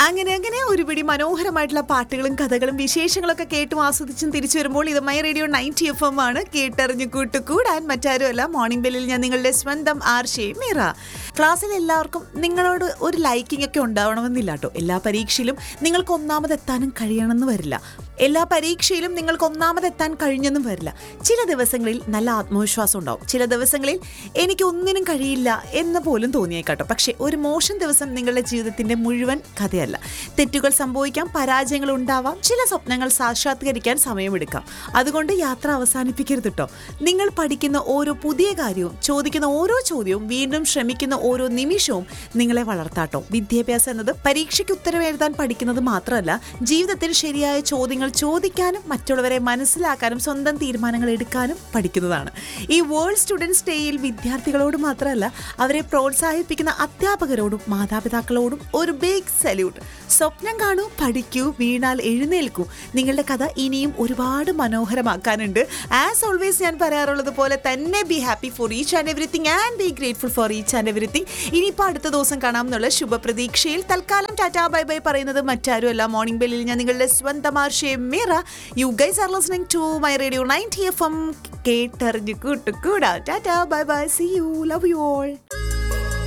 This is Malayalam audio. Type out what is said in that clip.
അങ്ങനെ അങ്ങനെ ഒരുപിടി മനോഹരമായിട്ടുള്ള പാട്ടുകളും കഥകളും വിശേഷങ്ങളൊക്കെ കേട്ടും ആസ്വദിച്ചും തിരിച്ചു വരുമ്പോൾ ഇത് my radio ninety F M ആണ് കേട്ടറിഞ്ഞു കൂട്ടുകൂടാൻ മറ്റാരുമല്ല മോർണിംഗ് ബെല്ലിൽ ഞാൻ നിങ്ങളുടെ സ്വന്തം ആർഷേ മീറ ക്ലാസ്സിൽ എല്ലാവർക്കും നിങ്ങളോട് ഒരു ലൈക്കിംഗ് ഒക്കെ ഉണ്ടാവണമെന്നില്ല കേട്ടോ എല്ലാ പരീക്ഷയിലും നിങ്ങൾക്ക് ഒന്നാമതെത്താനും കഴിയണമെന്ന് വരില്ല എല്ലാ പരീക്ഷയിലും നിങ്ങൾക്ക് ഒന്നാമതെത്താൻ കഴിഞ്ഞെന്നും വരില്ല ചില ദിവസങ്ങളിൽ നല്ല ആത്മവിശ്വാസം ഉണ്ടാവും ചില ദിവസങ്ങളിൽ എനിക്ക് ഒന്നിനും കഴിയില്ല എന്ന് പോലും തോന്നിയേക്കാട്ടോ പക്ഷേ ഒരു മോശം ദിവസം നിങ്ങളുടെ ജീവിതത്തിന്റെ മുഴുവൻ കഥയല്ല തെറ്റുകൾ സംഭവിക്കാം പരാജയങ്ങൾ ഉണ്ടാവാം ചില സ്വപ്നങ്ങൾ സാക്ഷാത്കരിക്കാൻ സമയമെടുക്കാം അതുകൊണ്ട് യാത്ര അവസാനിപ്പിക്കരുത് കേട്ടോ നിങ്ങൾ പഠിക്കുന്ന ഓരോ പുതിയ കാര്യവും ചോദിക്കുന്ന ഓരോ ചോദ്യവും വീണ്ടും ശ്രമിക്കുന്ന ഓരോ നിമിഷവും നിങ്ങളെ വളർത്താട്ടോ വിദ്യാഭ്യാസം എന്നത് പരീക്ഷയ്ക്ക് ഉത്തരം എഴുതാൻ പഠിക്കുന്നത് മാത്രമല്ല ജീവിതത്തിൽ ശരിയായ ചോദ്യങ്ങൾ ചോദിക്കാനും മറ്റുള്ളവരെ മനസ്സിലാക്കാനും സ്വന്തം തീരുമാനങ്ങൾ എടുക്കാനും പഠിക്കുന്നതാണ് ഈ വേൾഡ് സ്റ്റുഡൻസ് ഡേയിൽ വിദ്യാർത്ഥികളോട് മാത്രമല്ല അവരെ പ്രോത്സാഹിപ്പിക്കുന്ന അധ്യാപകരോടും മാതാപിതാക്കളോടും ഒരു ബിഗ് സല്യൂട്ട് സ്വപ്നം കാണൂ പഠിക്കൂ വീണാൽ എഴുന്നേൽക്കൂ നിങ്ങളുടെ കഥ ഇനിയും ഒരുപാട് മനോഹരമാക്കാനുണ്ട് ആസ് ഓൾവേസ് ഞാൻ പറയാറുള്ളത് പോലെ തന്നെ be happy for each and everything and be grateful for each and everything ഇനിയിപ്പോൾ അടുത്ത ദിവസം കാണാം എന്നുള്ള ശുഭപ്രതീക്ഷയിൽ തൽക്കാലം ടാറ്റാ ബൈ ബൈ പറയുന്നത് മറ്റാരുമല്ല മോർണിംഗ് ബെല്ലിൽ ഞാൻ നിങ്ങളുടെ സ്വന്തം Arsha Meera you guys are listening to my radio ninety F M കേട്ടറിഞ്ഞു കൂട്ടുകൂടാ tata bye bye see you love you all